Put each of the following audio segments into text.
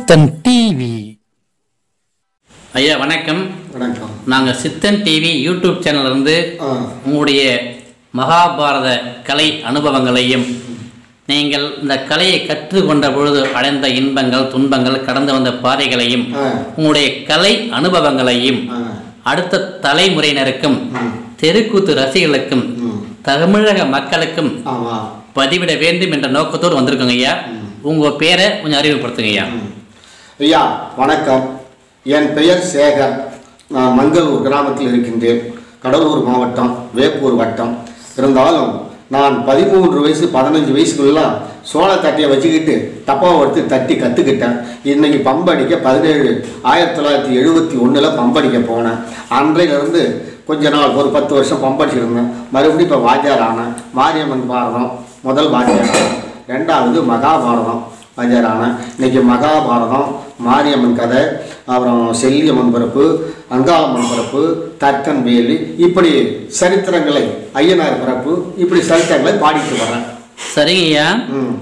சித்தன் TV ஐயா வணக்கம் வணக்கம் நாங்கள் சித்தன் டிவி யூடியூப் சேனல்ல இருந்து ஆ உங்களுடைய மகாபாரத கலை அனுபவங்களையும் நீங்கள் இந்த கலையை கற்றுக்கொண்ட பொழுது அடைந்த இன்பங்கள் துன்பங்கள் கடந்து வந்த பாதைகளையும் ஆ உங்களுடைய கலை அனுபவங்களையும் ஆ அடுத்த தலைமுறையினருக்கும் ம். தெருக்கூத்து ரசிகர்களுக்கும் ம் தமிழக மக்களுக்கும் ஆமாம் பதிவிட வேண்டும் என்ற நோக்கத்தோடு வந்திருக்கோங்க ஐயா உங்க பேரை கொஞ்சம் அறிமுகப்படுத்துங்க ஐயா ம். ஐயா வணக்கம் என் பெயர் சேகர் நான் மங்களூர் கிராமத்தில் இருக்கின்றேன் கடலூர் மாவட்டம் வேப்பூர் வட்டம் இருந்தாலும் நான் பதிமூன்று வயசு பதினஞ்சு வயசுக்குள்ளலாம் சோள தட்டையை வச்சுக்கிட்டு டப்பாவை எடுத்து தட்டி கற்றுக்கிட்டேன் இன்னைக்கு பம்படிக்க பதினேழு ஆயிரத்தி தொள்ளாயிரத்தி எழுபத்தி ஒன்றில் பம்படிக்க போனேன் அன்றையிலிருந்து கொஞ்ச நாள் ஒரு பத்து வருஷம் பம்படிச்சிருந்தேன் மறுபடியும் இப்போ வாத்தியார் ஆனேன் மாரியம்மன் பாரதம் முதல் வாத்தியார் ஆனேன் ரெண்டாவது மகாபாரதம் வாத்தியாரான இன்னைக்கு மகாபாரதம் மாரியம்மன் கதை அப்புறம் செல்லியம்மன் பிறப்பு அங்காளம்மன் பிறப்பு தக்கன் வேலி இப்படி சரித்திரங்களை ஐயனார் பிறப்பு இப்படி சரித்திரங்களை பாடிட்டு வரேன் சரிங்க ஐயா ம்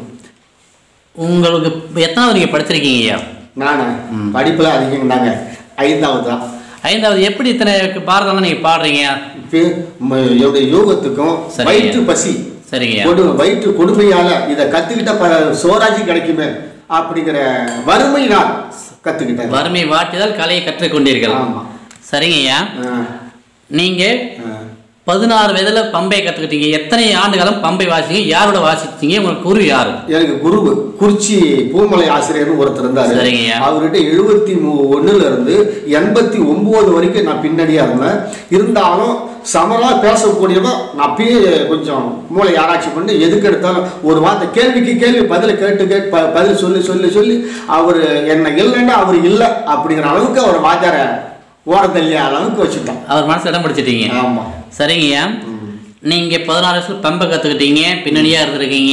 உங்களுக்கு எத்தனாவது நீங்கள் படிச்சிருக்கீங்க ஐயா நான் படிப்பில் அதிகம்தாங்க ஐந்தாவது தான் ஐந்தாவது எப்படி இத்தனை பாரதம்லாம் நீங்கள் பாடுறீங்க இப்போ ம- என்னுடைய யோகத்துக்கும் சரிங்க. வயிற்று பசி சரிங்க கொடு வயிற்று கொடுமையால இதை கத்துக்கிட்ட ப சோராஜி கிடைக்குமே அப்படிங்கிற வறுமையினால் கத்துக்கிட்டேன் வறுமை வாட்டிதால் கலையை கற்றுக்கொண்டீர்கள் ஆமா சரிங்க ஐயா ஆ, நீங்க ஆ. பதினாறு வயதுல பம்பை கத்துக்கிட்டீங்க எத்தனை ஆண்டு காலம் பம்பை வாசிங்க யாரோட வாசிச்சீங்க உங்களுக்கு குரு யாரு எனக்கு குரு குறிச்சி பூமலை ஆசிரியர்னு ஒருத்தர் இருந்தாரு சரிங்கய்யா. அவர்கிட்ட எழுபத்தி மூ ஒண்ணுல இருந்து எண்பத்தி ஒன்பது வரைக்கும் நான் பின்னடியா இருந்தேன் இருந்தாலும் சமரா பேசக்கூடியவன் நான் அப்பயே கொஞ்சம் மூளை ஆராய்ச்சி பண்ணி எதுக்கு எடுத்தாலும் ஒரு வார்த்தை கேள்விக்கு கேள்வி பதில கேட்டு கேட்டு ப- பதில் சொல்லி சொல்லி சொல்லி அவர் என்ன இல்லைன்னா அவர் இல்லை அப்படிங்கிற அளவுக்கு அவர் வாத்தியார ஓரத்தள்ளிய அளவுக்கு வச்சுட்டான் அவர் மனசுல இடம் பிடிச்சிட்டீங்க ஆமா சரிங்க ஐயா நீங்க பதினாறு வயசுல பம்பை கத்துக்கிட்டீங்க பின்னணியா இருந்திருக்கீங்க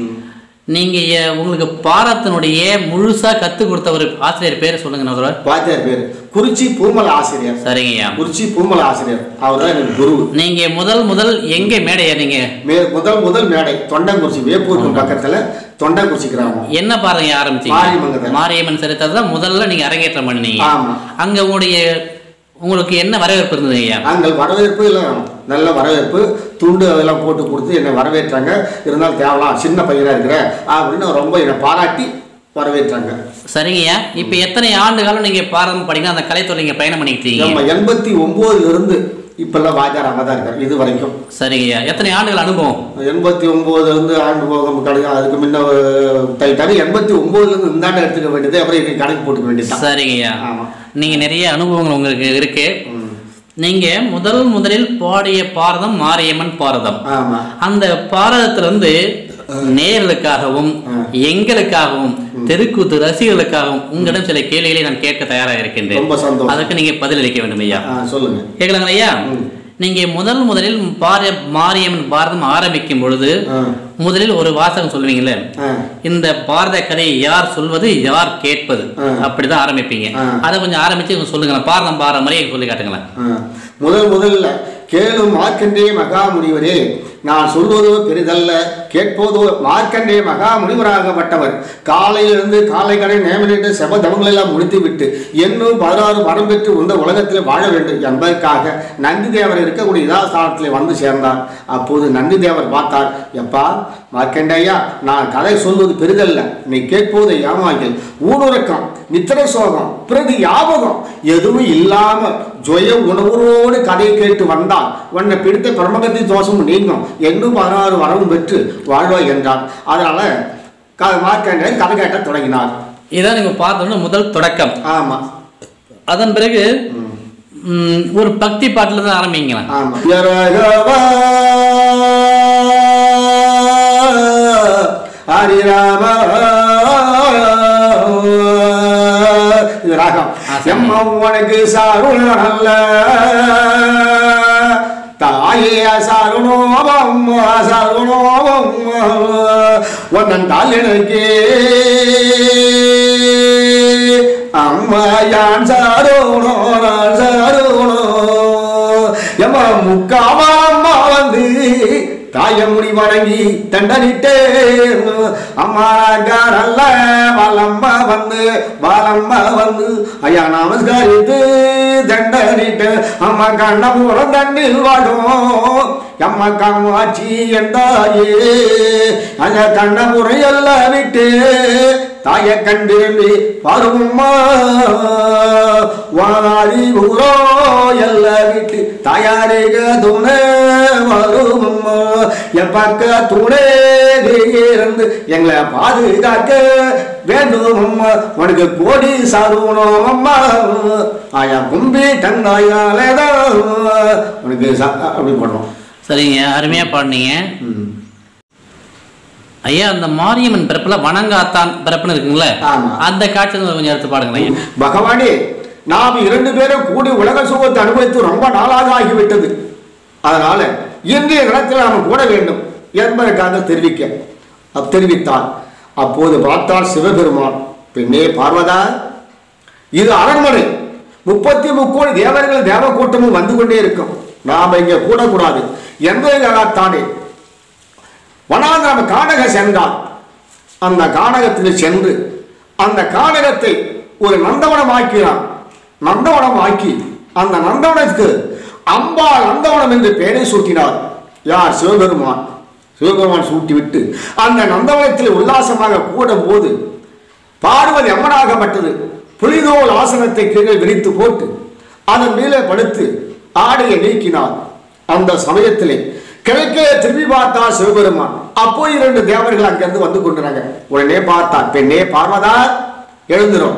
நீங்க எ- உங்களுக்கு பாரத்தினுடைய முழுசா கத்து கொடுத்த ஒரு ஆசிரியர் பேர் சொல்லுங்க நான் சொல்றேன். வாத்தியார் பேரு குறிச்சி பூமலை ஆசிரியர் சரிங்க ஐயா குறிச்சி பூமலை ஆசிரியர் அவர் தான் எனக்கு குரு நீங்க முதல் முதல் எங்க மேடை ஏறீங்க மே முதல் முதல் மேடை தொண்டங்குறிச்சி வேப்பூருக்கு பக்கத்துல தொண்டங்குறிச்சி கிராமம் என்ன பாருங்க ஆரம்பிச்சீங்க மாரியம்மன் கதை. மாரியம்மன் சரித்திரத்தை தான் முதல்ல நீங்க அரங்கேற்றம் பண்ணீங்க ஆமா அங்க உங்களுடைய உங்களுக்கு என்ன வரவேற்பு இருந்தது ஐயா நாங்கள் வரவேற்பு எல்லாம் நல்ல வரவேற்பு துண்டு அதெல்லாம் போட்டு கொடுத்து என்னை வரவேற்றாங்க இருந்தாலும் தேவலாம் சின்ன பையனா இருக்கிற அப்படின்னு ரொம்ப என்னை பாராட்டி வரவேற்றாங்க சரிங்கய்யா இப்போ எத்தனை ஆண்டு காலம் நீங்க பாரம் படிங்க அந்த கலைத்துறை நீங்க பயணம் பண்ணிக்கிட்டீங்க நம்ம எண்பத்தி ஒன்பதுல இருந்து இப்பெல்லாம் வாஜார் அங்கே தான் இருக்கார் இது வரைக்கும் சரிங்கய்யா எத்தனை ஆண்டுகள் அனுபவம் எண்பத்தி ஒன்பதுல இருந்து ஆண்டு போகம் கிடைக்கும் அதுக்கு முன்ன தைட்டாங்க எண்பத்தி ஒன்பதுல இருந்து இந்தாண்டு எடுத்துக்க வேண்டியது அப்புறம் இதுக்கு கணக்கு போட்டுக்க வேண்டியதுதான் சரிங்கய்யா ஆமா நீங்க நிறைய அனுபவங்கள் உங்களுக்கு இருக்கு ம். நீங்க முதல் முதலில் பாடிய பாரதம் மாரியம்மன் பாரதம் ஆமா அந்த பாரதத்துல வந்து நேர்களுக்காகவும் எங்களுக்காகவும் தெருக்கூத்து ரசிகர்களுக்காகவும் உங்களிடம் சில கேள்விகளை நான் கேட்க தயாராக இருக்கின்றேன் ரொம்ப சந்தோஷம் அதுக்கு நீங்க பதிலளிக்க வேண்டும் ஐயா ஆ, சொல்லுங்க கேட்கலாங்களா ஐயா ம். நீங்க முதல் முதலில் பாரிய மாரியம்மன் பாரதம் ஆரம்பிக்கும் பொழுது ஆ, முதலில் ஒரு வாசகம் சொல்லுவீங்கல்ல ஆ, இந்த பாரத கதையை யார் சொல்வது யார் கேட்பது ஆ. அப்படிதான் ஆரம்பிப்பீங்க ஆ. அதை கொஞ்சம் ஆரம்பிச்சு கொஞ்சம் சொல்லுங்களேன் பாரதம் பார மாதிரியே சொல்லி காட்டுங்களேன் ஆ. முதல் முதல்ல கேளும் மார்க்கண்டே மகாமுனிவரே நான் சொல்வதோ பெரிதல்ல கேட்போதோ மார்க்கண்டே மகாமுனிவராகப்பட்டவர் காலையிலிருந்து காலை கடை நேமனிட்டு செபதவங்களை எல்லாம் முடித்துவிட்டு இன்னும் பதினாறு வரம் பெற்று உந்த உலகத்தில் வாழ வேண்டும் என்பதற்காக நந்தி தேவர் இருக்கக்கூடிய இதாஸ்தானத்தில் வந்து சேர்ந்தார் அப்போது நந்தி தேவர் பார்த்தார் எப்பா மார்க்கண்டேயா நான் கதை சொல்வது பெரிதல்ல நீ கேட்போது ஏமாங்கள் ஊனுறக்கம் நித்திர சோகம் பிரதி ஞாபகம் எதுவும் இல்லாம ஜொய உணர்வோடு கதையை கேட்டு வந்தால் உன்னை பிடித்த பிரமகத்தி தோஷமும் நீங்கும் இன்னும் பதினாறு வரவும் பெற்று வாழ்வாய் என்றார் அதனால க மார்க்கண்டே கதை கேட்ட தொடங்கினார் இதான் நீங்க பார்த்தோம்னா முதல் தொடக்கம் ஆமா அதன் பிறகு ம், ஒரு பக்தி பாட்டுல தான் ஆரம்பிங்களேன் ஆமா யரகவா ஹரிராம இது ராகம் ஆ, சரி. எம்மா உனக்கு சாருணல்ல தாயே சாருணோம் அம்மா சாருணோம் ஒன்னன் தால் எனக்கு அம்மா யான் சாருணோ நான் சாருணோ எம்மா முக்காமலம்மா வந்து தாயமுடி வணங்கி தண்டனிட்டே அம்மா நல்ல வளம்மா வந்து வளம்மா வந்து ஐயா நமஸ்காரித்து தண்டனிட்டு அம்மா கண்ணபுரம் தண்ணில் வாடும் எம்மா காமாட்சி என்றாயே அந்த கண்ணபுரை எல்லாம் விட்டு தாய கண்டிரும்பி பாரும்மா வாரி ஊரோ எல்லாம் விட்டு தாயாரிக துணை வருமம்மா என் பக்க துணை இருந்து எங்களை பாதுகாக்க வேண்டும் அம்மா உனக்கு கோடி சாருவணும் அம்மா ஆயா கும்பி டங்காயாலேதான் உனக்கு ச- அப்படி பண்ணுறோம் சரிங்க அருமையாக பாடினீங்க ம் ஐயா அந்த மாரியம்மன் பிறப்புல வணங்காத்தான் பிறப்புன்னு இருக்குங்களே ஆமா. அந்த காட்சி வந்து கொஞ்சம் எடுத்து பாடுங்களேன் ஐயா. பகவானே நாம் இரண்டு பேரும் கூடி உலக சுகத்தை அனுபவித்து ரொம்ப நாளாக ஆகிவிட்டது அதனால இன்றைய தினத்தில் நாம் கூட வேண்டும் என்பதற்காக தெரிவிக்க அப் தெரிவித்தார் அப்போது பார்த்தால் சிவபெருமான் பெண்ணே பார்வதா இது அரண்மனை முப்பத்தி முக்கோடி தேவர்கள் தேவ கூட்டமும் வந்து கொண்டே இருக்கும் நாம இங்க கூடக்கூடாது என்பதற்காகத்தானே வனாந்திரம் கானக சென்றார் அந்த கானகத்தில் சென்று அந்த கானகத்தை ஒரு நந்தவனம் ஆக்கிறான் நந்தவனம் ஆக்கி அந்த நந்தவனத்துக்கு அம்பாள் நந்தவனம் என்று பெயரை சூட்டினார் யார் சிவபெருமான் சிவபெருமான் சூட்டிவிட்டு அந்த நந்தவனத்தில் உல்லாசமாக கூடும் போது பார்வதி அம்மனாகப்பட்டது புலிதோல் ஆசனத்தை கீழே விரித்து போட்டு அதன் மேலே படுத்து ஆடையை நீக்கினார் அந்த சமயத்திலே கிழக்கே திரும்பி பார்த்தார் சிவபெருமான் அப்போ இரண்டு தேவர்கள் அங்கிருந்து வந்து கொண்டுறாங்க உடனே பார்த்தார் பெண்ணே பார்வதா எழுந்துரும்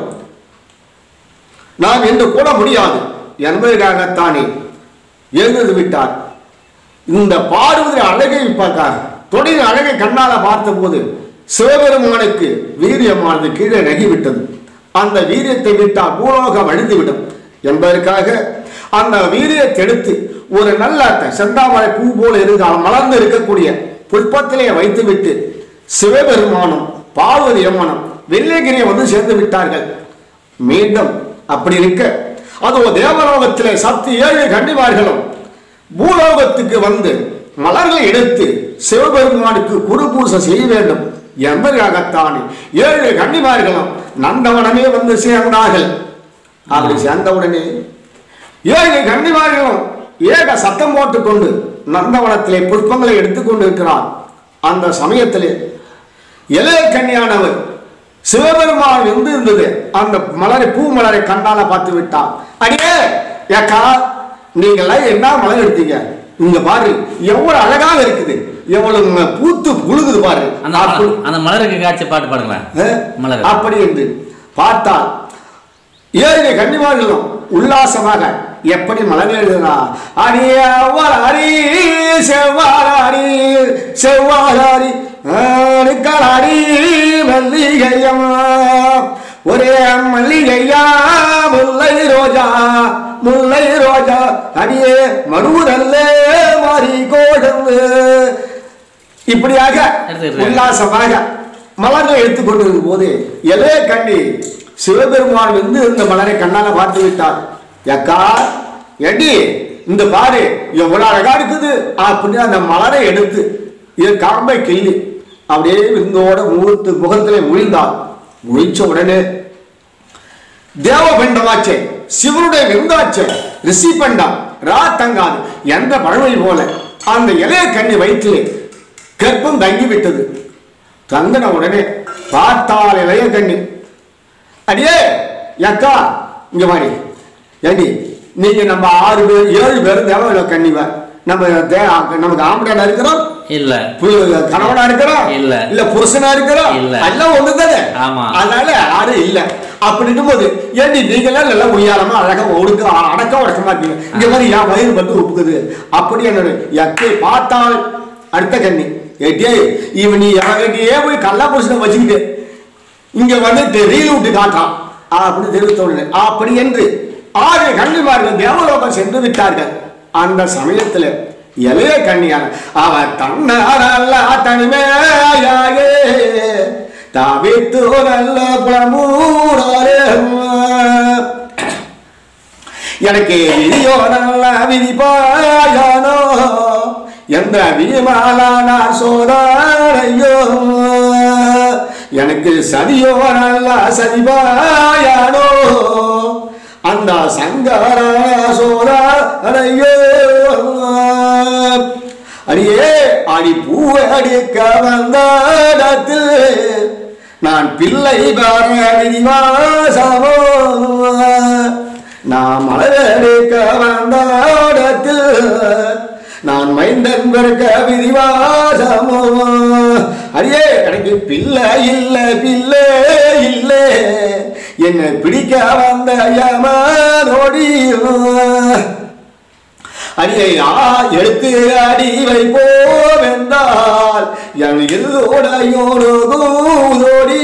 நாம் என்று கூட முடியாது என்பதற்காகத்தானே எழுந்து விட்டார் இந்த பார்வதி அழகை பார்த்தார் தொடரின் அழகை கண்ணால பார்த்தபோது சிவபெருமானுக்கு வீரியமானது கீழே நகிவிட்டது அந்த வீரியத்தை விட்டால் பூலோகம் அழிந்துவிடும் என்பதற்காக அந்த வீரியத்தை எடுத்து ஒரு நல்ல செந்தாமரை பூ போல இருக்க மலர்ந்து இருக்கக்கூடிய புஷ்பத்திலே வைத்துவிட்டு சிவபெருமானும் பார்வதி அம்மனும் வெள்ளைகிரியை வந்து சேர்ந்து விட்டார்கள் மீண்டும் அப்படி இருக்க அதோ தேவலோகத்திலே சக்தி ஏழு கன்னிமார்களும் பூலோகத்துக்கு வந்து மலர்களை எடுத்து சிவபெருமானுக்கு குரு பூசை செய்ய வேண்டும் என்பதற்காகத்தானே ஏழு கன்னிமார்களும் நந்தவனமே வந்து சேர்ந்தார்கள் அப்படி சேர்ந்தவுடனே ஏழு கன்னிமார்களும் ஏக சத்தம் போட்டுக்கொண்டு நந்தவனத்திலே புஷ்பங்களை எடுத்துக்கொண்டு இருக்கிறார் அந்த சமயத்திலே இளைய கன்னியானவர் சிவபெருமான் வந்து இருந்தது அந்த மலரை பூ மலரை கண்ணால பார்த்து விட்டார் அடியே ஏக்கா நீங்களாம் என்ன மலர் எடுத்தீங்க இங்க பாரு எவ்வளவு அழகாக இருக்குது எவ்வளவு ம- பூத்து குழுகுது பாரு அந்த அப்படி- மலர்- அந்த மலருக்கு காட்சி பாட்டு பாடுங்களேன் அஹ், மலர். அப்படி என்று பார்த்தால் ஏழு கன்னிமார்களும் உல்லாசமாக எப்படி மலர்கள் எழுதுனா அடி செவ்வாரி செவ்வாரி அடி மல்லிகையம்மா ஒரே மல்லிகையா முல்லை ரோஜா முல்லை ரோஜா அடியே மருதல்ல மாறி கோடந்து இப்படியாக எடுத்துக்கிட்டு. உல்லாசமாக மலர்கள் எடுத்துக்கொண்டிருக்கும் போது எலே கண்ணி சிவபெருமான் வந்து இந்த மலரை கண்ணால பார்த்து விட்டார் ஏக்கா எடி இந்த பாரு எவ்வளவு அழகா இருக்குது அப்படின்னு அந்த மலரை எடுத்து இது காம்பை கிள்ளி அப்படியே விந்தோட முகத்து முகத்திலே முழிந்தார் முழிச்ச உடனே தேவபண்டமாச்சே சிவனுடைய விருந்தாச்சே ரிஷி பண்டம் ரா தங்காது என்ற பழமொழி போல அந்த இளைய கண்ணி வயிற்றிலே கர்ப்பம் தங்கிவிட்டது தங்கின உடனே பார்த்தால் இளைய கண்ணி அடியே அக்கா இங்க வாடி ஏண்டி நீங்க நம்ம ஆறு பேர் ஏழு பேர் தேவையில்ல கண்ணிவ நம்ம தே- நமக்கு ஆம்படையா இருக்கிறோம் இல்ல பு- கணவனா இருக்கிறோம் இல்ல. இல்ல புருஷனா இருக்கிறோம் இல்ல. எல்லாம் ஒண்ணுதானே ஆமா. அதனால யாரும் இல்ல அப்படின்னும் போது ஏண்டி நீங்களாம் நல்லா உயரமா அழகா ஒடுக்க அடக்க உடக்கமா இருக்கீங்க இங்க மாதிரி என் வயிறு வந்து ஒப்புக்குது அப்படி என்னோட எக்கை பார்த்தால் அடுத்த கண்ணி ஏட்டியே இவன் நீ எவகிட்டயே போய் கல்லா புருஷனை வச்சுக்கிட்டு இங்க வந்துட்டு ரீல் விட்டு காட்டான் அப்படின்னு தெரிவித்த உடனே அப்படி என்று ஆறு கன்னிமார்கள் தேவலோகம் சென்று விட்டார்கள் அந்த சமயத்துல இளைய கண்ணியான அவர் தன்னாரல்ல தனிமையாக தவித்து நல்ல புலமூடாரே எனக்கு விதியோ நல்ல விதிப்பாயானோ எந்த விமாலானார் சோதாரையோ எனக்கு சதியோ நல்ல சதிபாயானோ அந்த சங்கர சோதாரையோ அடியே அடி பூவை அடிக்க வந்தாடத்தில் நான் பிள்ளை பார விதிவாசமோ நான் மலரடிக்க வந்தாடத்தில் நான் மைந்தன் பிறக்க விதிவாசமோ அடியே எனக்கு பிள்ளை இல்லை பிள்ளை இல்லை என்னை பிடிக்க வந்த யமனோடியோ அடியை ஆ எடுத்து அடி வைப்போம் என்றால் என் இதோடையோடு கூதோடி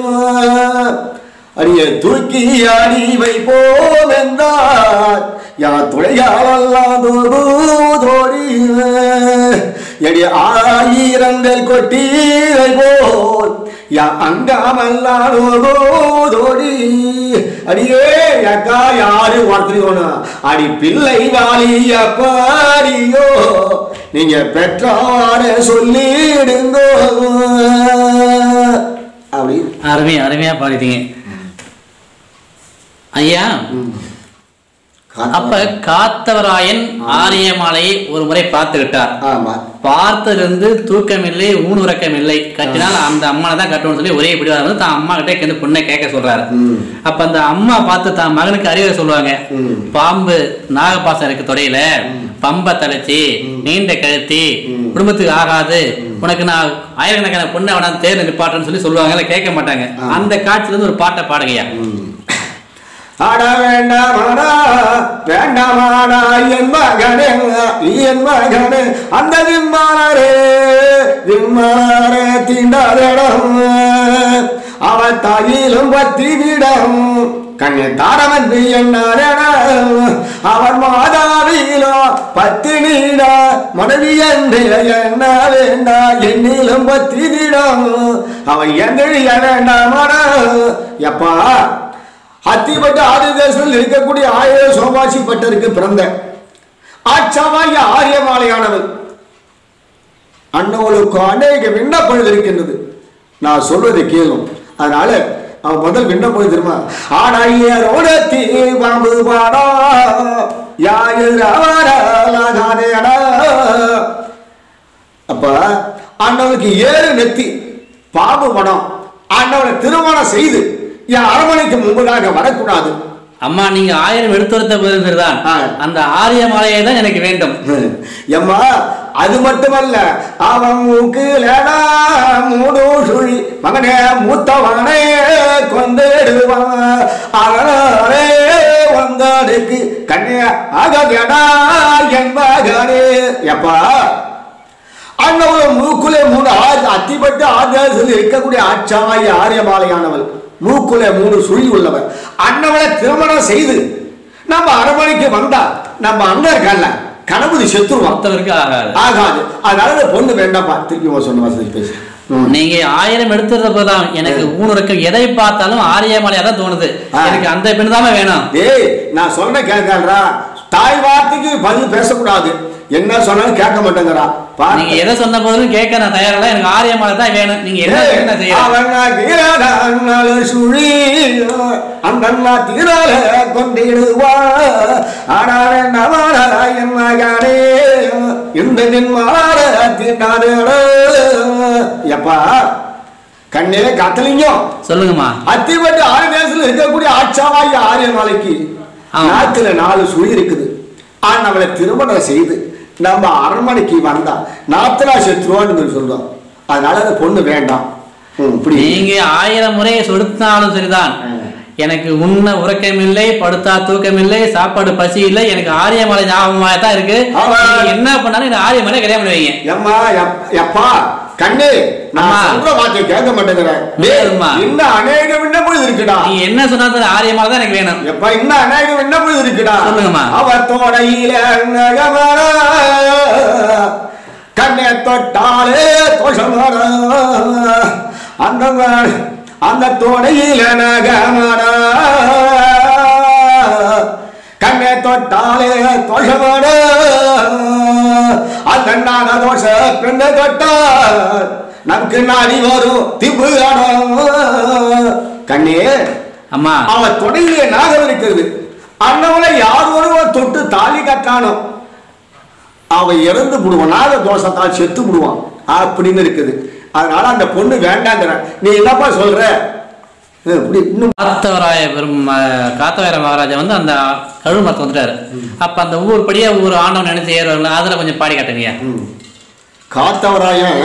அடியை தூக்கி அடி வைப்போம் என்றால் யார் துளையாவல்லாதோடு தோடி எடி ஆயிரங்கள் கொட்டி போல் யா அங்காமல்லாதோடு தோடி அடியே அக்கா யாரு ஒருத்தரிக்கணும் அடி பிள்ளை வாலிய பாடியோ நீங்க பெற்றார சொல்லிடுங்கோ அப்படி அருமையா அருமையா பாடிட்டீங்க ஐயா அப்ப காத்தவராயன் ஆரியமாலையை ஒரு முறை பார்த்து விட்டார் ஆமா பார்த்ததிலிருந்து தூக்கம் இல்லை ஊன் உறக்கம் இல்லை கட்டினால் அந்த அம்மாவை தான் கட்டணும்னு சொல்லி ஒரே பிடிவாதம் வந்து தான் அம்மா கிட்டே கேட்டு பொண்ணை கேட்க சொல்றாரு ம். அப்ப அந்த அம்மா பார்த்து தான் மகனுக்கு அறிவுரை சொல்லுவாங்க ம். பாம்பு நாகப்பாசம் இருக்கு தொடையில பம்பை தலைச்சி நீண்ட கழுத்தி குடும்பத்துக்கு ஆகாது உனக்கு நான் ஆயிரக்கணக்கான பொண்ணை வேணா தேர்ந்து நிப்பாட்டேன்னு சொல்லி சொல்லுவாங்க இல்ல கேட்க மாட்டாங்க அந்த காட்சியில இருந்து ஒரு பாட்டை பாடுங்கய்யா ஆட வேண்டாமாடா வேண்டாமாடா என் மகனே என் மகனே அந்த விம்மானரே விம்மானரே தீண்டாதடம் அவன் தாயிலும் பத்தி விடம் கண்ணை தாரவன் என்னடம் அவன் மாதாவிலோ பத்தினிடா மனைவி என்று என்ன வேண்டா என்னிலும் பத்தினிடம் அவன் எந்திரிய வேண்டாமாடா எப்பா அத்திப்பட்டு ஆதிதேசத்தில் இருக்கக்கூடிய ஆயிர சோமாசி பட்டருக்கு பிறந்த ஆட்சமாகிய ஆரியமாலையானவன் அண்ணவளுக்கு அநேக விண்ணப்பம் இருக்கின்றது நான் சொல்வதை கேளும் அதனால அவன் முதல் விண்ணப்பம் தெரியுமா ஆடையரோட தீ பாம்பு பாடா யாயிரவரலாகாதேடா அப்ப அண்ணவனுக்கு ஏழு நெத்தி பாம்பு படம் அண்ணவனை திருமணம் செய்து என் அரமனைக்கு முன்பதாக வரக்கூடாது அம்மா நீங்க ஆயிரம் எடுத்துரைத்த போதுதான் ஆ. அந்த ஆரிய மாலையை தான் எனக்கு வேண்டும் எம்மா அது மட்டுமல்ல அவன் மூக்குலடா மூடு சுழி மகனே மூத்தவனே கொண்டிடுவான் அவனே வந்தாடுக்கு கண்ணே ஆகடா என் மகனே எப்பா அண்ணவள் மூக்குலே மூணு ஆறு அத்திப்பட்டு ஆதிவாசத்தில் இருக்கக்கூடிய ஆட்சாமாய் ஆரியமாலையானவள் மூக்குலே மூணு சுழி உள்ளவள் அண்ணவளை திருமணம் செய்து நம்ம அரண்மனைக்கு வந்தா நம்ம அண்ணன் இருக்கல்ல கணபதி செத்துருவான் மொத்தவருக்கு ஆகாது ஆகாது அதனால இந்த பொண்ணு வேண்டாம்ப்பா திருப்பி உன் சொன்ன வசதி பேசு ம். நீங்க ஆயிரம் எடுத்துறத போதுதான் எனக்கு ஊனுறக்கம் எதை பார்த்தாலும் ஆரிய மாலையா தான் தோணுது ஆ. எனக்கு அந்த பெண் தான் வேணும் டேய் நான் சொன்ன கேட்கறா தாய் வார்த்தைக்கு பதில் பேசக்கூடாது என்ன சொன்னாலும் கேட்க மாட்டேங்கிறா பாரு. நீங்க எதை சொன்ன போதும் கேட்க நான் தயாரில்ல எனக்கு ஆரிய மாலை தான் வேணும் நீங்க என்ன ஏய், வேணும் நான் செய்யறேன் அவன் கீழான சுழி அந்த தீரால கொண்டிடுவா ஆனால் என் மகனே இந்த நின்மார தீண்டாதே எப்பா கண்ணே கத்தலிங்கம் சொல்லுங்கம்மா அத்திப்பட்டு ஆறு தேசத்துல இருக்கக்கூடிய ஆட்சாவாய் ஆரிய நாளைக்கு ஆமா. நாத்துல நாலு சுழி இருக்குது ஆனா அவளை திருமணம் செய்து நம்ம அரண்மனைக்கு வந்தா நாத்தனா செத்துருவான்னு சொல்றோம் அதனால அந்த பொண்ணு வேண்டாம் ம், இப்படி நீங்க ஆயிரம் முறை சொடுத்தாலும் சரிதான் ஆ. எனக்கு உண்ண உறக்கம் இல்லை படுத்தா தூக்கம் இல்லை சாப்பாடு பசி இல்லை எனக்கு ஆரிய மலை ஞாபகமாக தான் இருக்கு ஆமா. நீங்க என்ன பண்ணாலும் எனக்கு ஆரிய மலை கல்யாணம் பண்ணுவீங்க எம்மா எப்- எப்பா கண்ணு நான் அம்மா. சொல்ற வார்த்தை கேட்க மாட்டேங்கிறேன் முடியாதும்மா. இன்னும் அநேக விண்ணப்பம் இருக்குடா நீங்க என்ன சொன்னாலும் ஆரிய மலை தான் எனக்கு வேணும் எப்ப இன்னும் அநேக விண்ணப்பம் இருக்குடா சொல்லுங்கம்மா. அவர் தோடையில நகமர கண்ணை தொட்டாலே தோஷமர அந்த ம- அந்த தோடையில நகமர கண்ணை தொட்டாலே தொட்டாலே தோஷமான அந்த நாக தோஷ பெண்ணை தொட்டால் நமக்கு நாடி வரும் திப்பு கண்ணே அம்மா அவ தொடையிலே நாகம் இருக்கிறது அண்ணவனை யார் ஒருவன் தொட்டு தாலி கட்டானோ அவன் இறந்து விடுவான் நாக தோஷத்தால் செத்து விடுவான் அப்படின்னு இருக்குது அதனால அந்த பொண்ணு வேண்டாங்கிற நீ என்னப்பா சொல்ற அஹ் இப்படி இன்னும் காத்தவராய பெரும் அஹ், காத்தவராய மகாராஜா வந்து அந்த கழுமரத்தை வந்துட்டாரு அப்ப அந்த ஊர் படியே ஊர் ஆண்டவன் நினைச்சு ஏறுவாங்க அதுல கொஞ்சம் பாடி காட்டுங்க ம். காத்தவராயன்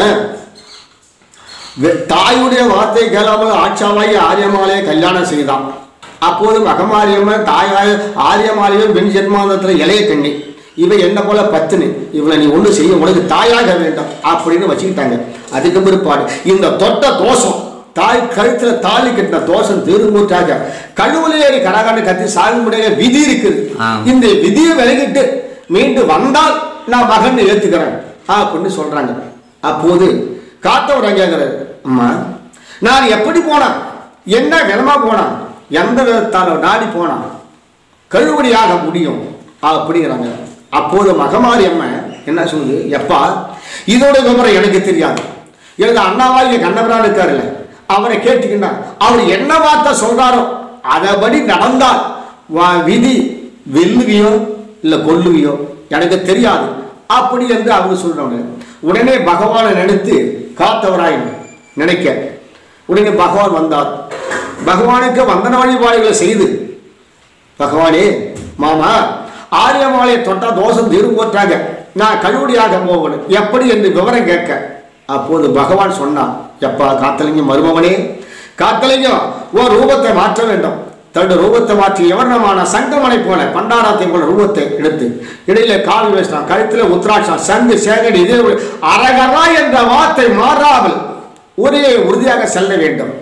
வெ- தாயுடைய வார்த்தை கேளாமல் ஆட்சாவாயி ஆரியமாலையை கல்யாணம் செய்தான் அப்போது மகமாரியம்மன் தாயாய ஆரியமாலையும் பெண் ஜென்மாந்தத்தில் இளைய கண்ணி இவ என்ன போல பத்துனு இவளை நீ ஒண்ணு செய்ய உனக்கு தாயாக வேண்டும் அப்படின்னு வச்சுக்கிட்டாங்க அதுக்கு பிற்பாடு இந்த தொட்ட தோஷம் தாய் கழுத்துல தாலி கட்டின தோஷம் தீர்மூற்றாக கழுவுலேறி கரகாண்டு கத்தி சாகும்படியாக விதி இருக்குது ஆ. இந்த விதியை விலகிட்டு மீண்டு வந்தால் நான் மகன் ஏத்துக்கிறேன் அப்படின்னு சொல்றாங்க அப்போது காத்தவர் கேட்கிறாரு அம்மா நான் எப்படி போனேன் என்ன விதமா போனேன் எந்த விதத்தால நாடி போனான் கழுவடியாக முடியும் அப்படிங்கிறாங்க அப்போது மகமாரி அம்மா என்ன சொல்லுது எப்பா இதோட விவரம் எனக்கு தெரியாது எங்க அண்ணாவா இங்க கண்ணபுரான் இருக்காருல்ல அவரை கேட்டுக்கின்னா அவர் என்ன வார்த்தை சொல்றாரோ அதபடி நடந்தால் வா- விதி வெல்லுகையோ இல்ல கொல்லுகையோ எனக்கு தெரியாது அப்படி என்று அவங்க சொல்றாங்க உடனே பகவானை நினைத்து காத்தவராய் நினைக்க உடனே பகவான் வந்தார் பகவானுக்கு வந்தன வழிபாடுகளை செய்து பகவானே மாமா ஆரியமாலையை தொட்டா தோஷம் தீரும் போற்றாங்க நான் கழுவடியாக போகணும் எப்படி என்று விவரம் கேட்க அப்போது பகவான் சொன்னான் எப்பா காத்தலிங்கம் மருமவனே காத்தலிங்கம் ஓ ரூபத்தை மாற்ற வேண்டும் தன்னுடைய ரூபத்தை மாற்றி எவர்ணமான சங்கமனை போல பண்டாரத்தை போல ரூபத்தை எடுத்து இடையில கால் வேஸ்டான் கழுத்துல உத்ராட்சம் சங்கு சேகடி இதே ஒரு அரகரா என்ற வார்த்தை மாறாமல் ஒரே உறுதியாக செல்ல வேண்டும்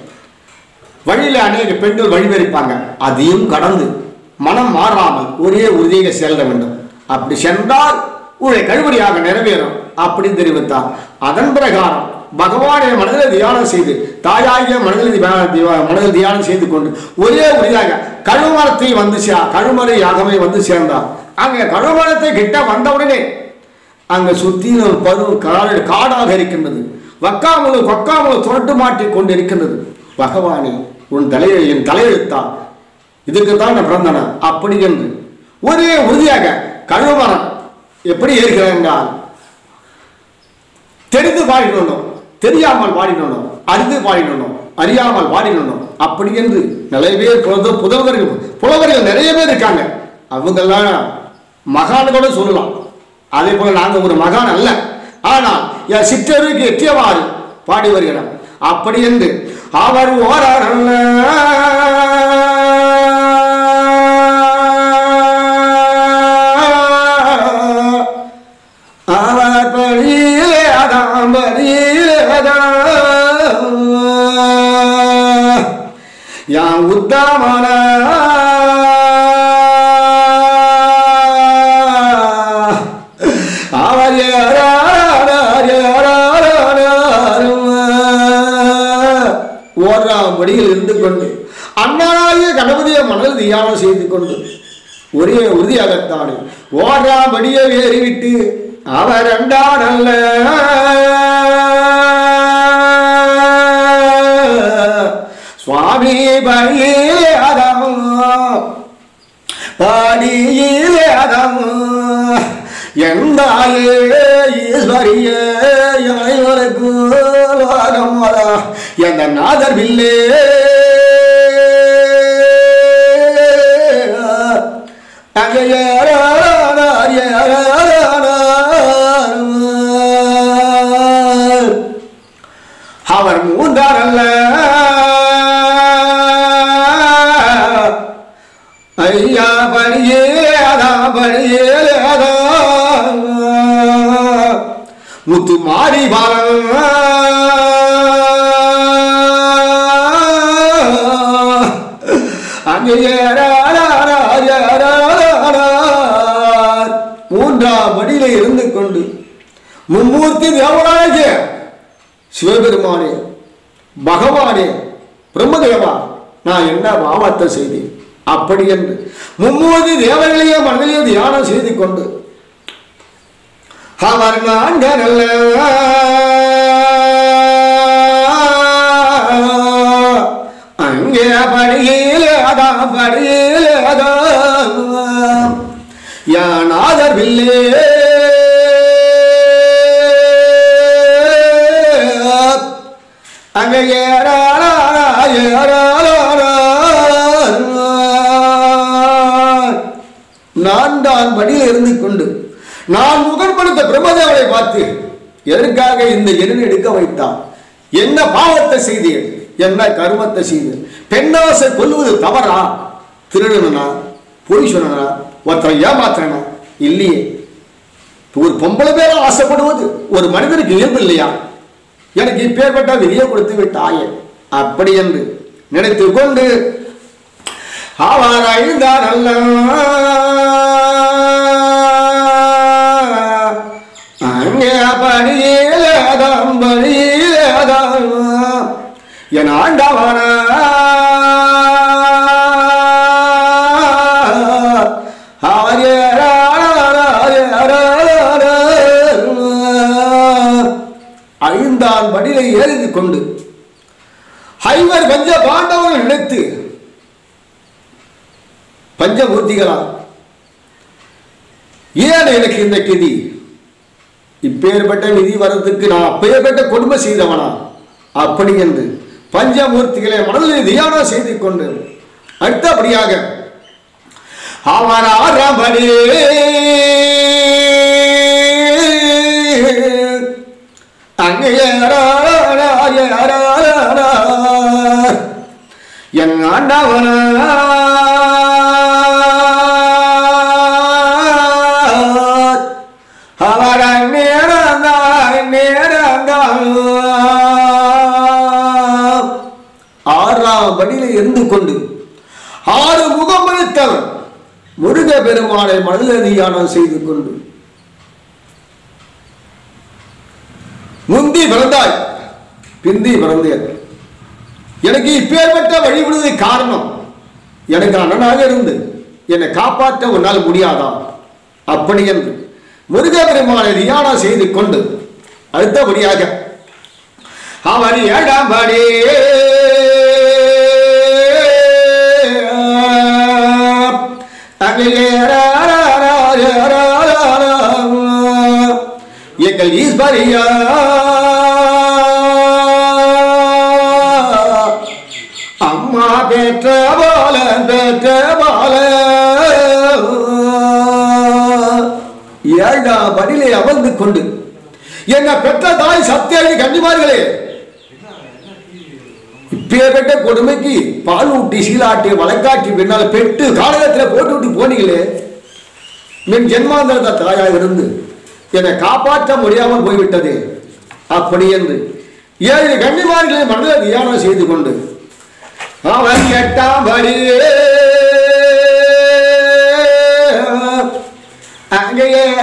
வழியில அநேக பெண்கள் வழிமறிப்பாங்க அதையும் கடந்து மனம் மாறாமல் ஒரே உறுதியாக செல்ல வேண்டும் அப்படி சென்றால் உடைய கழுவடியாக நிறைவேறும் அப்படின்னு தெரிவித்தார் அதன் பிரகாரம் பகவானை மனதில் தியானம் செய்து தாயாகிய மனதில் தியா- தியா- மனதில் தியானம் செய்து கொண்டு ஒரே உறுதியாக கழுமரத்தை வந்து சே கழுமறை யாகமே வந்து சேர்ந்தார் அங்கே கழுமரத்தை கிட்ட வந்தவுடனே அங்க சுத்திலும் பருவ காடு காடாக இருக்கின்றது வக்காமலும் கொக்காமலும் துரட்டு மாட்டி கொண்டு இருக்கின்றது பகவானே உன் தலையை என் தலையெழுத்தான் இதுக்குத்தான் நான் பிறந்தன அப்படி என்று ஒரே உறுதியாக கழுமரம் எப்படி இருக்கிறார் என்றால் தெரிந்து பாடினோம் தெரியாமல் பாடினோம் அறிந்து பாடினோம் அறியாமல் பாடினோம் அப்படி என்று நிறைய பேர் புலத புதல்வர்கள் புலவர்கள் நிறைய பேர் இருக்காங்க அவங்கெல்லாம் மகான்களோட சொல்லலாம் அதே போல நாங்க ஒரு மகான் அல்ல ஆனால் என் சிற்றருக்கு எட்டியவாறு பாடி வருகிறோம் அப்படி என்று அவர் ஓரார் அவர் பணியிலே அதாம் பணியிலே அதாம் யாம் உத்தாமன அவர் ஏறார் ஏறார் ஓராம் படியில் இருந்து கொண்டு அண்ணனாகிய கணபதியை மனதில் தியானம் செய்து கொண்டு ஒரே உறுதியாகத்தானே ஓராம் படியை ஏறிவிட்டு அவர் அண்டானல்ல சுவாமி படியிலே அதாம் பாடியிலே அதாம் எந்தாயே ஈஸ்வரியே இறைவனுக்கு லோகம் வரா எந்த நாதர் பில்லே அங்கே ஏறானார் ஏறானார் அவர் மூன்றார் அல்ல ஐயா படியே அதா படியே அதா முத்து மாறி பாலம் அங்கே ஏறானார் ஏறானார் மூன்றாம் படியில இருந்து கொண்டு மும்மூர்த்தி தேவராஜ சிவபெருமானே பகவானே பிரம்மதேவா நான் என்ன பாவத்தை செய்தேன் அப்படி என்று மும்மூர்த்தி தேவர்களையே மனதிலே தியானம் செய்து கொண்டு அவர் நான்கரல்ல அங்கே படியில் அதான் படியில் அதான் யான் ஆதரவில்லே அங்கே ஏறாளா ஏறாளா நான் தான் படியில் இருந்து கொண்டு நான் முகப்படுத்த பிரம்மதேவனை பார்த்து எதற்காக இந்த எண்ணெய் எடுக்க வைத்தான் என்ன பாவத்தை செய்தேன் என்ன கருமத்தை செய்தேன் பெண்ணாசை கொல்லுவது தவறா திருடனா பொய் சொன்னா ஒருத்தரை ஏமாத்துறனா இல்லையே ஒரு பொம்பளை பேர ஆசைப்படுவது ஒரு மனிதனுக்கு இயல்பு இல்லையா எனக்கு இப்பேற்பட்ட விதியை கொடுத்து விட்டாயே அப்படி என்று நினைத்து கொண்டு அவர் ஐந்தார் அல்ல அங்கே படியிலேதான் படியிலேதான் என் ஆண்டவன ஐந்தாம் படியில ஏறிந்து கொண்டு ஐவர் பஞ்ச பாண்டவர்கள் நினைத்து பஞ்சமூர்த்திகளா ஏன் எனக்கு இந்த கிதி இப்பேற்பட்ட நிதி வரதுக்கு நான் அப்பேற்பட்ட கொடுமை செய்தவனா அப்படி என்று பஞ்சமூர்த்திகளை மனதில் தியானம் செய்து கொண்டு அடுத்தபடியாக அவர் ஆறாம்படி அங்கே என் ஆண்டவன அவர் நேரந்தாய் நேரந்தாய் ஆறாம் படியில் இருந்து கொண்டு ஆறு முகம் படைத்தவர் முருக பெருமானை மனதில் தியானம் செய்து கொண்டு முந்தி பிறந்தாய் பிந்தி பிறந்தேன் எனக்கு இப்பேற்பட்ட வழிபடுவது காரணம் எனக்கு அண்ணனாக இருந்து என்னை காப்பாற்ற உன்னால் முடியாதா அப்படி என்று முருகபெருமானை தியானம் செய்து கொண்டு அடுத்தபடியாக அவன் ஏழாம் படி எங்கள் ஈஸ்வரியா அம்மா பெற்ற போல பெற்ற போல ஏழாம் படியிலே அமர்ந்து கொண்டு என்ன பெற்ற தாய் சத்தியாகி கன்னிமார்களே இப்பேற்பட்ட கொடுமைக்கு பால் ஊட்டி சீலாட்டி வழக்காட்டி பின்னால் பெட்டு காலகத்தில் போட்டு விட்டு போனீங்களே மின் ஜென்மாந்திரத தாயாக இருந்து என்னை காப்பாற்ற முடியாமல் போய்விட்டது அப்படி என்று ஏழு கன்னிமார்களை மனதில் தியானம் செய்து கொண்டு அவன் எட்டாம் படி அங்கே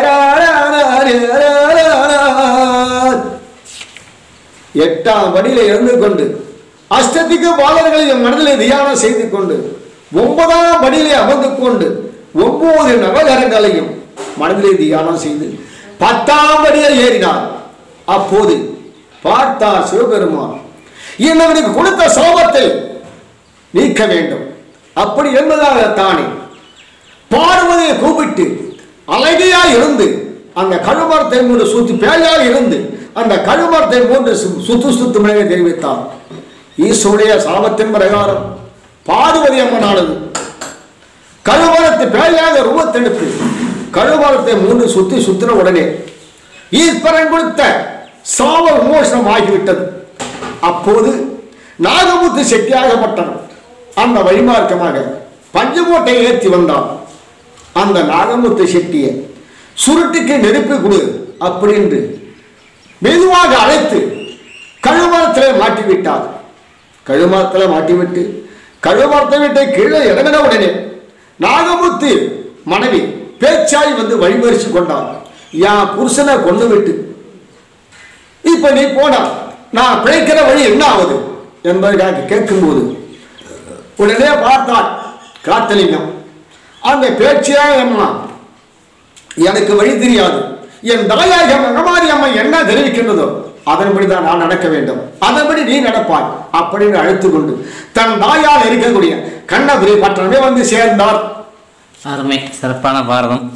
எட்டாம் படியில இருந்து கொண்டு அஷ்டதிக்கு பாலர்களை என் மனதிலே தியானம் செய்து கொண்டு ஒன்பதாம் படியிலே அமர்ந்து கொண்டு ஒன்பது நவகரங்களையும் மனதிலே தியானம் செய்து பத்தாம் படியில் ஏறினார் அப்போது பார்த்தார் சிவபெருமான் என்னவனுக்கு கொடுத்த சோபத்தை நீக்க வேண்டும் அப்படி என்பதாக தானே பார்வதியை கூப்பிட்டு அழகியா இருந்து அந்த கழுமரத்தை மூன்று சுத்து பேயாக இருந்து அந்த கழுமரத்தை மூன்று சு- சுத்து சுத்து மனைவி தெரிவித்தார் ஈஸ்வருடைய சாபத்தின் பிரகாரம் பார்வதி அம்மனானது கழுமரத்தை பேயாக ரூபத்தெடுத்து கழுமரத்தை மூன்று சுத்தி சுத்தின உடனே ஈஸ்வரன் கொடுத்த சாப விமோசனம் ஆகிவிட்டது அப்போது நாகமுத்து செட்டியாகப்பட்டவன் அந்த வழிமார்க்கமாக பஞ்சமூட்டை ஏற்றி வந்தான் அந்த நாகமுத்து செட்டியை சுருட்டுக்கு நெருப்பு கொடு அப்படின்னு மெதுவாக அழைத்து கழுமரத்தில் மாட்டிவிட்டார் கழுமரத்தில் மாட்டிவிட்டு கழுமரத்தை விட்டு கீழே இறங்கின உடனே நாகமுத்து மனைவி பேச்சாய் வந்து வழிமறிச்சு கொண்டார் என் புருஷனை கொண்டு விட்டு இப்ப நீ போனா நான் பிழைக்கிற வழி என்ன ஆகுது என்பதற்காக கேட்கும்போது உடனே பார்த்தாள் காத்தலிங்கம் அந்த பேச்சே என்ன எனக்கு வழி தெரியாது என் தாயாக மகமாரி அம்மா என்ன தெரிவிக்கின்றதோ அதன்படி தான் நான் நடக்க வேண்டும் அதன்படி நீ நடப்பாய் அப்படின்னு அழைத்து கொண்டு தன் தாயால் இருக்கக்கூடிய கண்ணபுரி பட்டணமே வந்து சேர்ந்தார் அருமை சிறப்பான பாரதம்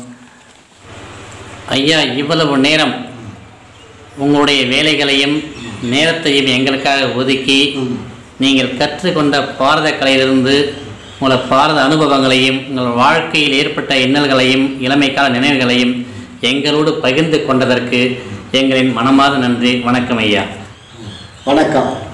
ஐயா இவ்வளவு நேரம் உங்களுடைய வேலைகளையும் நேரத்தையும் எங்களுக்காக ஒதுக்கி நீங்கள் கற்றுக்கொண்ட பாரத கலையிலிருந்து உங்களோட பாரத அனுபவங்களையும் உங்கள் வாழ்க்கையில் ஏற்பட்ட இன்னல்களையும் இளமைக்கால நினைவுகளையும் எங்களோடு பகிர்ந்து கொண்டதற்கு எங்களின் மனமார்ந்த நன்றி வணக்கம் ஐயா வணக்கம்